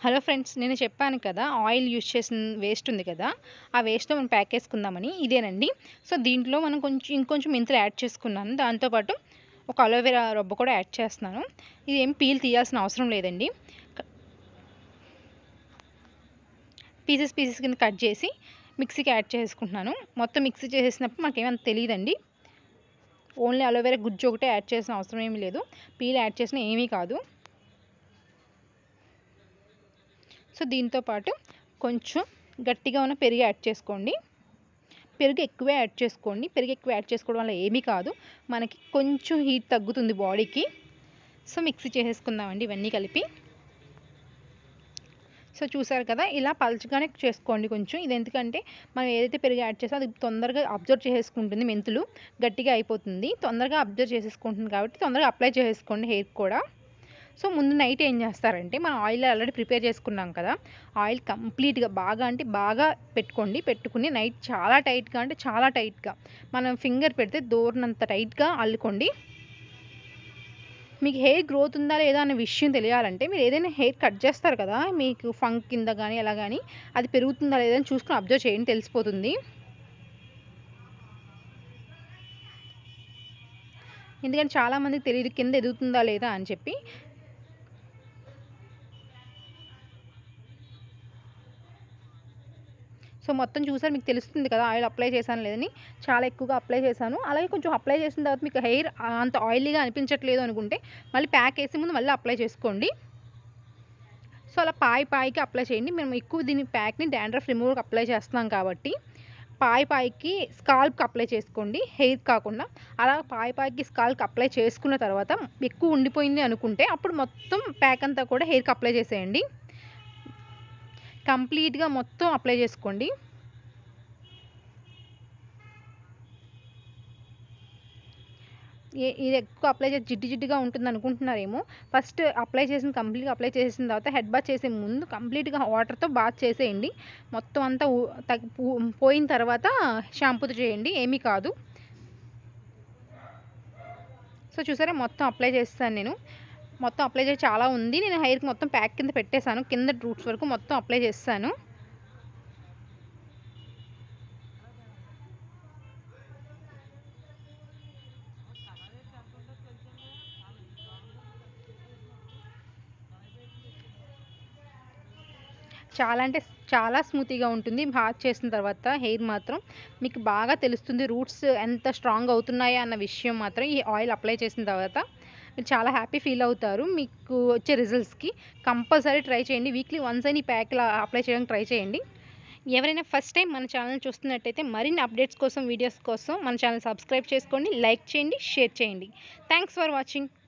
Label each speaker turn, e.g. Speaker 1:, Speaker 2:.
Speaker 1: hello friends నేను చెప్పాను కదా ఆయిల్ యూజ్ చేసిన వేస్ట్ ఉంది కదా ఆ వేస్ట్తో మనం ప్యాక్ చేసుకుందామని ఇదేనండి సో దీంట్లో మనం కొంచెం ఇంకొంచెం మెంతులు యాడ్ చేసుకున్నాను దాంతోపాటు ఒక అలోవెరా రొబ్బ కూడా యాడ్ చేస్తున్నాను ఇది ఏం పీల్ తీయాల్సిన అవసరం లేదండి పీసెస్ పీసెస్ కింద కట్ చేసి మిక్సీకి యాడ్ చేసుకుంటున్నాను మొత్తం మిక్సీ చేసేసినప్పుడు మాకేమంత తెలియదండి ఓన్లీ అలోవెరా గుజ్జు ఒకటే యాడ్ చేసిన అవసరం ఏమీ లేదు పీల్ యాడ్ చేసిన ఏమీ కాదు సో దీంతో పాటు కొంచెం గట్టిగా ఉన్న పెరుగు యాడ్ చేసుకోండి పెరుగు ఎక్కువే యాడ్ చేసుకోండి పెరుగు ఎక్కువ యాడ్ చేసుకోవడం వల్ల ఏమీ కాదు మనకి కొంచెం హీట్ తగ్గుతుంది బాడీకి సో మిక్సీ చేసేసుకుందామండి ఇవన్నీ కలిపి సో చూసారు కదా ఇలా పలుచగానే చేసుకోండి కొంచెం ఇది ఎందుకంటే మనం ఏదైతే పెరుగు యాడ్ చేసో అది తొందరగా అబ్జర్వ్ చేసుకుంటుంది మెంతులు గట్టిగా అయిపోతుంది తొందరగా అబ్జర్వ్ చేసేసుకుంటుంది కాబట్టి తొందరగా అప్లై చేసేసుకోండి హెయిర్ కూడా సో ముందు నైట్ ఏం చేస్తారంటే మనం ఆయిల్ ఆల్రెడీ ప్రిపేర్ చేసుకున్నాం కదా ఆయిల్ కంప్లీట్గా బాగా అంటే బాగా పెట్టుకోండి పెట్టుకుని నైట్ చాలా టైట్గా అంటే చాలా టైట్గా మనం ఫింగర్ పెడితే దూరనంత టైట్గా అల్లుకోండి మీకు హెయిర్ గ్రోత్ ఉందా లేదా అనే విషయం తెలియాలంటే మీరు ఏదైనా హెయిర్ కట్ చేస్తారు కదా మీకు ఫంక్ కింద కానీ ఎలా కానీ అది పెరుగుతుందా లేదా అని చూసుకొని అబ్జర్వ్ చేయండి తెలిసిపోతుంది ఎందుకంటే చాలామందికి తెలియదు కింద ఎదుగుతుందా లేదా అని చెప్పి సో మొత్తం చూసారు మీకు తెలుస్తుంది కదా ఆయిల్ అప్లై చేశాను లేదని చాలా ఎక్కువగా అప్లై చేశాను అలాగే కొంచెం అప్లై చేసిన తర్వాత మీకు హెయిర్ అంత ఆయిలీగా అనిపించట్లేదు అనుకుంటే మళ్ళీ ప్యాక్ వేసే ముందు మళ్ళీ అప్లై చేసుకోండి సో అలా పాయి పాయికి అప్లై చేయండి మేము ఎక్కువ దీని ప్యాక్ని డాండ్రఫ్ రిమూవర్కి అప్లై చేస్తున్నాం కాబట్టి పాయి పాయికి స్కాల్ప్కి అప్లై చేసుకోండి హెయిర్ కాకుండా అలా పాయి పాయికి స్కాల్కి అప్లై చేసుకున్న తర్వాత ఎక్కువ ఉండిపోయింది అనుకుంటే అప్పుడు మొత్తం ప్యాక్ అంతా కూడా హెయిర్కి అప్లై చేసేయండి కంప్లీట్గా మొత్తం అప్లై చేసుకోండి ఇది ఎక్కువ అప్లై చేసి జిడ్డు జిడ్డుగా ఉంటుంది అనుకుంటున్నారేమో ఫస్ట్ అప్లై చేసిన కంప్లీట్గా అప్లై చేసిన తర్వాత హెడ్ బాత్ చేసే ముందు కంప్లీట్గా వాటర్తో బాత్ చేసేయండి మొత్తం అంతా పోయిన తర్వాత షాంపూతో చేయండి ఏమీ కాదు సో చూసారా మొత్తం అప్లై చేస్తాను నేను మొత్తం అప్లై చేసి చాలా ఉంది నేను హెయిర్కి మొత్తం ప్యాక్ కింద పెట్టేశాను కింద రూట్స్ వరకు మొత్తం అప్లై చేస్తాను చాలా అంటే చాలా స్మూతీగా ఉంటుంది బాత్ చేసిన తర్వాత హెయిర్ మాత్రం మీకు బాగా తెలుస్తుంది రూట్స్ ఎంత స్ట్రాంగ్ అవుతున్నాయా అన్న విషయం మాత్రం ఈ ఆయిల్ అప్లై చేసిన తర్వాత మీరు చాలా హ్యాపీ ఫీల్ అవుతారు మీకు వచ్చే రిజల్ట్స్కి కంపల్సరీ ట్రై చేయండి వీక్లీ వన్స్ అని ఈ ప్యాక్లా అప్లై చేయడానికి ట్రై చేయండి ఎవరైనా ఫస్ట్ టైం మన ఛానల్ చూస్తున్నట్టయితే మరిన్ని అప్డేట్స్ కోసం వీడియోస్ కోసం మన ఛానల్ సబ్స్క్రైబ్ చేసుకోండి లైక్ చేయండి షేర్ చేయండి థ్యాంక్స్ ఫర్ వాచింగ్